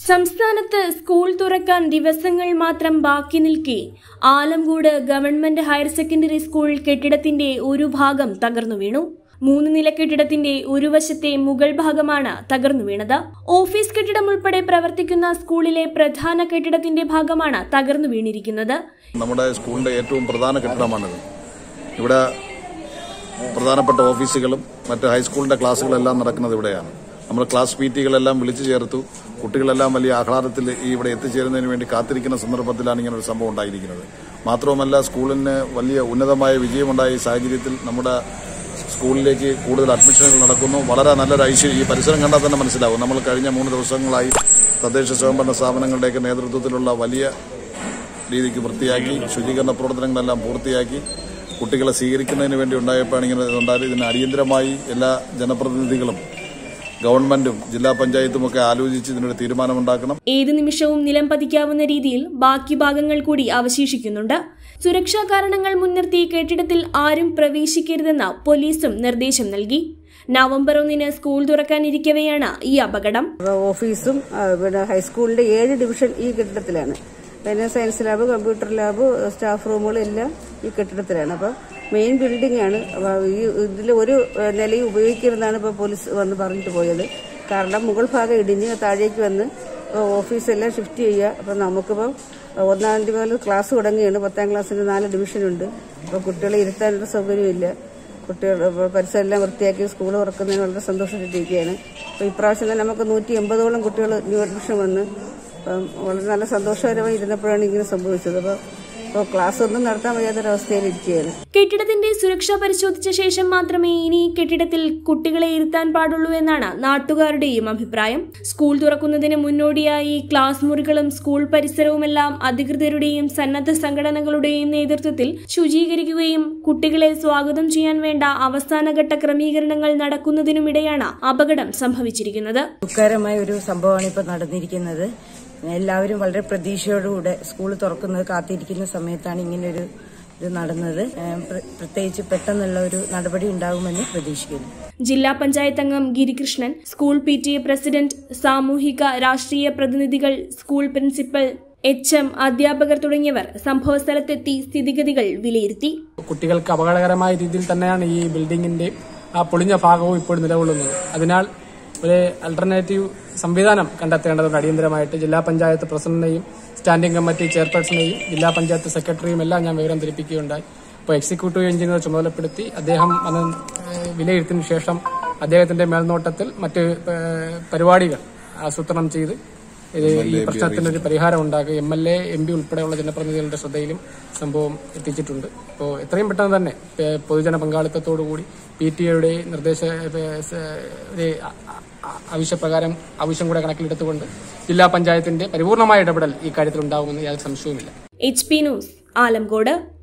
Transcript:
സംസ്ഥാനത്ത് സ്കൂൾ തുറക്കാൻ ദിവസങ്ങൾ മാത്രം ബാക്കി നിൽക്കെ Alamkode government higher secondary school കെട്ടിടത്തിന്റെ ഒരു ഭാഗം തകർന്നു വീണു മൂന്ന് നില കെട്ടിടത്തിന്റെ ഒരു വശത്തെ മുകൾ ഭാഗമാണ് തകർന്നു വീണത് ഓഫീസ് കെട്ടിടം ഉൾപ്പെടെ പ്രവർത്തിക്കുന്ന സ്കൂളിലെ പ്രധാന കെട്ടിടത്തിന്റെ ഭാഗമാണ് തകർന്നു വീണിരിക്കുന്നത് നമ്മുടെ സ്കൂളിന്റെ ഏറ്റവും പ്രധാന കെട്ടിടമാണിത് ഇവിടെ പ്രധാനപ്പെട്ട ഓഫീസുകളും മറ്റ് ഹൈസ്കൂളിന്റെ ക്ലാസ്സുകളെല്ലാം നടക്കുന്നത് ഇവിടെയാണ് നമ്മൾ ക്ലാസ് പി ടികളെല്ലാം വിളിച്ചു ചേർത്തു കുട്ടികളെല്ലാം വലിയ ആഹ്ലാദത്തിൽ ഈ ഇവിടെ എത്തിച്ചേരുന്നതിന് വേണ്ടി കാത്തിരിക്കുന്ന സന്ദർഭത്തിലാണ് ഇങ്ങനെ ഒരു സംഭവം ഉണ്ടായിരിക്കുന്നത് മാത്രവുമല്ല സ്കൂളിന് വലിയ ഉന്നതമായ വിജയമുണ്ടായ ഈ സാഹചര്യത്തിൽ നമ്മുടെ സ്കൂളിലേക്ക് കൂടുതൽ അഡ്മിഷനുകൾ നടക്കുന്നു വളരെ നല്ലൊരു ഐശ്വര്യം ഈ പരിസരം കണ്ടാൽ തന്നെ മനസ്സിലാവും നമ്മൾ കഴിഞ്ഞ മൂന്ന് ദിവസങ്ങളായി തദ്ദേശ സ്വയംഭരണ സ്ഥാപനങ്ങളുടെയൊക്കെ നേതൃത്വത്തിലുള്ള വലിയ രീതിക്ക് വൃത്തിയാക്കി ശുചീകരണ പ്രവർത്തനങ്ങളെല്ലാം പൂർത്തിയാക്കി കുട്ടികളെ സ്വീകരിക്കുന്നതിന് വേണ്ടി ഉണ്ടായപ്പോഴാണ് ഇങ്ങനെ ഉണ്ടായത് ഇതിന് അടിയന്തരമായി എല്ലാ ജനപ്രതിനിധികളും ഗവൺമെന്റും ജില്ലാ പഞ്ചായത്തും ഒക്കെ ആലോചിച്ച് ഇതിനൊരു തീരുമാനമുണ്ടാക്കണം ഏത് നിമിഷവും നിലം പതിക്കാവുന്ന രീതിയിൽ ബാക്കി ഭാഗങ്ങൾ കൂടി അവശേഷിക്കുന്നുണ്ട് സുരക്ഷാ കാരണങ്ങൾ മുൻനിർത്തി കെട്ടിടത്തിൽ ആരും പ്രവേശിക്കരുതെന്ന് പോലീസും നിർദ്ദേശം നൽകി നവംബർ ഒന്നിന് സ്കൂൾ തുറക്കാനിരിക്കവെയാണ് ഈ അപകടം ഓഫീസും ആ, പിന്നെ ഹൈസ്കൂളിന്റെ ഏഴ് ഡിവിഷൻ ഈ കെട്ടിടത്തിലാണ് പിന്നെ science lab computer lab staff റൂമുകളും എല്ലാം ഈ കെട്ടിടത്തിലാണ് അപ്പോൾ മെയിൻ ബിൽഡിംഗ് ആണ് അപ്പോൾ ഈ ഇതിൽ ഒരു ഏഹ്, നിലയും ഉപയോഗിക്കരുതെന്നാണ് ഇപ്പോൾ പോലീസ് വന്ന് പറഞ്ഞിട്ട് പോയത് കാരണം മുകൾ ഭാഗം ഇടിഞ്ഞ് താഴേക്ക് വന്ന് ഓഫീസെല്ലാം ഷിഫ്റ്റ് ചെയ്യുക അപ്പോൾ നമുക്കിപ്പോൾ ഒന്നാം തീയതി മുതൽ ക്ലാസ് തുടങ്ങുകയാണ് പത്താം ക്ലാസ്സിന് നാല് ഡിവിഷനുണ്ട് അപ്പോൾ കുട്ടികളെ ഇരുത്താനുള്ള സൗകര്യമില്ല കുട്ടികൾ പരിസരം എല്ലാം വൃത്തിയാക്കി സ്കൂൾ തുറക്കുന്നതിന് വളരെ സന്തോഷത്തിലിരിക്കുകയാണ് അപ്പോൾ ഇപ്രാവശ്യം തന്നെ നമുക്ക് നൂറ്റി എൺപതോളം കുട്ടികൾ ന്യൂ അഡ്മിഷൻ വന്ന് അപ്പം വളരെ നല്ല സന്തോഷകരമായി ഇരുന്നപ്പോഴാണ് ഇങ്ങനെ സംഭവിച്ചത് അപ്പോൾ ഇപ്പോൾ ക്ലാസ് ഒന്നും നടത്താൻ വയ്യാത്തൊരവസ്ഥയിലിരിക്കുകയാണ് കെട്ടിടത്തിന്റെ സുരക്ഷ പരിശോധിച്ച ശേഷം മാത്രമേ ഇനി ഈ കെട്ടിടത്തിൽ കുട്ടികളെ ഇരുത്താൻ പാടുള്ളൂ എന്നാണ് നാട്ടുകാരുടെയും അഭിപ്രായം സ്കൂൾ തുറക്കുന്നതിന് മുന്നോടിയായി ക്ലാസ് മുറികളും സ്കൂൾ പരിസരവുമെല്ലാം അധികൃതരുടെയും സന്നദ്ധ സംഘടനകളുടെയും നേതൃത്വത്തിൽ ശുചീകരിക്കുകയും കുട്ടികളെ സ്വാഗതം ചെയ്യാൻ വേണ്ട അവസാനഘട്ട ക്രമീകരണങ്ങൾ നടക്കുന്നതിനുമിടെയാണ് അപകടം സംഭവിച്ചിരിക്കുന്നത് ദുഃഖകരമായ ഒരു സംഭവമാണ് ഇപ്പോൾ നടന്നിരിക്കുന്നത് എല്ലാവരും വളരെ പ്രതീക്ഷയോടുകൂടെ സ്കൂൾ തുറക്കുന്നത് കാത്തിരിക്കുന്ന സമയത്താണ് ഇങ്ങനൊരു ഇത് നടന്നത് ഏഹ് പ്ര- പ്രത്യേകിച്ച് പെട്ടെന്നുള്ള ഒരു നടപടി ഉണ്ടാകുമെന്ന് പ്രതീക്ഷിക്കുന്നു ജില്ലാ പഞ്ചായത്ത് അംഗം Girikrishnan school P T A president സാമൂഹിക രാഷ്ട്രീയ പ്രതിനിധികൾ സ്കൂൾ പ്രിൻസിപ്പൽ എച്ച് എം അധ്യാപകർ തുടങ്ങിയവർ സംഭവസ്ഥലത്തെത്തി സ്ഥിതിഗതികൾ വിലയിരുത്തി കുട്ടികൾക്ക് അപകടകരമായ രീതിയിൽ തന്നെയാണ് ഈ ബിൽഡിങ്ങിന്റെ ആ പൊളിഞ്ഞ ഭാഗവും ഇപ്പോൾ നിലകൊള്ളുന്നത് അതിനാൽ ഒരു അൾട്ടർനേറ്റീവ് സംവിധാനം കണ്ടെത്തേണ്ടതുണ്ട് അടിയന്തരമായിട്ട് ജില്ലാ പഞ്ചായത്ത് പ്രസിഡന്റിനെയും സ്റ്റാൻഡിംഗ് കമ്മിറ്റി ചെയർപേഴ്സണെയും ജില്ലാ പഞ്ചായത്ത് സെക്രട്ടറിയും എല്ലാം ഞാൻ വിവരം ധരിപ്പിക്കുകയുണ്ടായി ഇപ്പോൾ എക്സിക്യൂട്ടീവ് എഞ്ചിനീയർ ചുമതലപ്പെടുത്തി അദ്ദേഹം വന്ന് ഏഹ്, വിലയിരുത്തിയതിനു ശേഷം അദ്ദേഹത്തിന്റെ മേൽനോട്ടത്തിൽ മറ്റ് ഏഹ്, പരിപാടികൾ ആസൂത്രണം ചെയ്ത് ഇത് ഈ പ്രശ്നത്തിനൊരു പരിഹാരം ഉണ്ടാക്കുക M L A M P ഉൾപ്പെടെയുള്ള ജനപ്രതിനിധികളുടെ ശ്രദ്ധയിലും സംഭവം എത്തിച്ചിട്ടുണ്ട് അപ്പോൾ എത്രയും പെട്ടെന്ന് തന്നെ ഏഹ്, പൊതുജന പങ്കാളിത്തത്തോടുകൂടി പി ടി എയുടെ നിർദ്ദേശ ഏഹ്, സ- ഒരു ആ- ആ- ആവശ്യപ്രകാരം ആവശ്യം കൂടെ കണക്കിലെടുത്തുകൊണ്ട് ജില്ലാ പഞ്ചായത്തിന്റെ പരിപൂർണമായ ഇടപെടൽ ഈ കാര്യത്തിൽ ഉണ്ടാകുമെന്ന് യാതൊരു സംശയവുമില്ല എച്ച് പി ന്യൂസ് ആലംകോട്